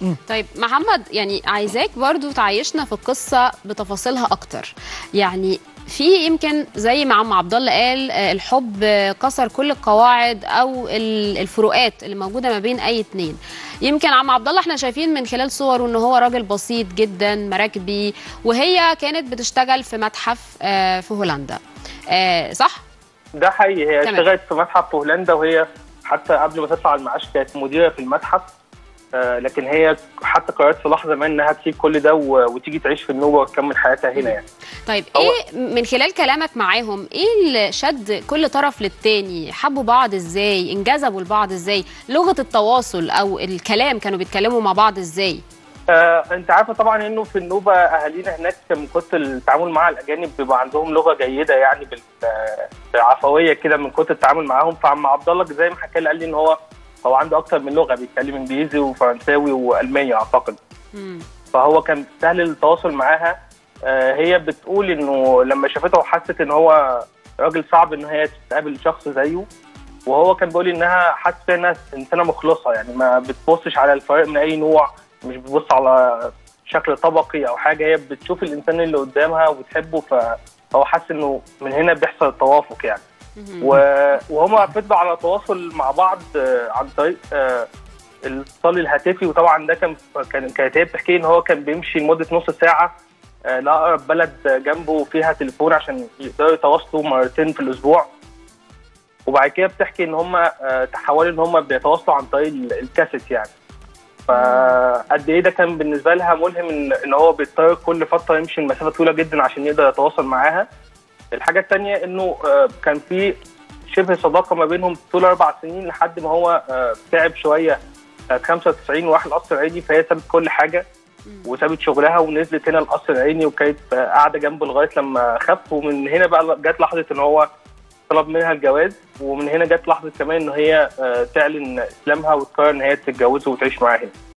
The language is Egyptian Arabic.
طيب محمد يعني عايزاك برضو تعيشنا في القصه بتفاصيلها اكتر يعني في يمكن زي ما عم عبد الله قال آه، الحب آه، كسر كل القواعد او ال- الفروقات اللي موجوده ما بين اي اتنين يمكن عم عبد الله احنا شايفين من خلال صوره ان هو راجل بسيط جدا مراكبي وهي كانت بتشتغل في متحف آه، في هولندا آه، صح ده حقيقي هي تمام. اشتغلت في متحف في هولندا وهي حتى قبل ما تطلع المعاش كانت مديره في المتحف آه، لكن هي حتى قررت في لحظه ما انها تسيب كل ده و- وتيجي تعيش في النوبه وتكمل حياتها هنا يعني طيب هو- ايه من خلال كلامك معاهم ايه اللي شد كل طرف للتاني حبوا بعض ازاي انجذبوا لبعض ازاي لغه التواصل او الكلام كانوا بيتكلموا مع بعض ازاي آه، انت عارفه طبعا انه في النوبه اهالينا هناك من كتر التعامل مع الاجانب بيبقى عندهم لغه جيده يعني بال- آه، بعفويه كده من كتر التعامل معاهم فعم عبد الله زي ما حكى لي قال لي ان هو هو عنده اكتر من لغه بيتكلم انجليزي وفرنساوي والماني اعتقد مم. فهو كان سهل التواصل معاها آه، هي بتقول انه لما شافته وحست ان هو راجل صعب ان هي تقابل شخص زيه وهو كان بيقول انها حاسه انها انسانه مخلصه يعني ما بتبصش على الفريق من اي نوع مش بتبص على شكل طبقي او حاجه هي بتشوف الانسان اللي قدامها وبتحبه فهو حاسس انه من هنا بيحصل التوافق يعني مهم. و- وهما فضلوا على تواصل مع بعض آه، عن طريق آه، الاتصال الهاتفي وطبعا ده كان كان كانت هي بتحكي ان هو كان بيمشي لمده نص ساعه آه، لاقرب بلد جنبه فيها تليفون عشان يقدروا يتواصلوا مرتين في الاسبوع وبعد كده بتحكي ان هم تحولوا ان هم بيتواصلوا عن طريق ال- الكاسيت يعني فقد ايه ده كان بالنسبه لها ملهم ان ان هو بيضطر كل فتره يمشي المسافه طويله جدا عشان يقدر يتواصل معاها الحاجه الثانيه انه آه، كان في شبه صداقه ما بينهم طول اربع سنين لحد ما هو آه، تعب شويه سنه 95 وراح القصر العيني فهي سابت كل حاجه وسابت شغلها ونزلت هنا القصر العيني وكانت آه، قاعده جنبه لغايه لما خف ومن هنا بقى جت لحظه ان هو طلب منها الجواز ومن هنا جت لحظه كمان ان هي آه، تعلن اسلامها وتقرر ان هي تتجوزه وتعيش معاه هنا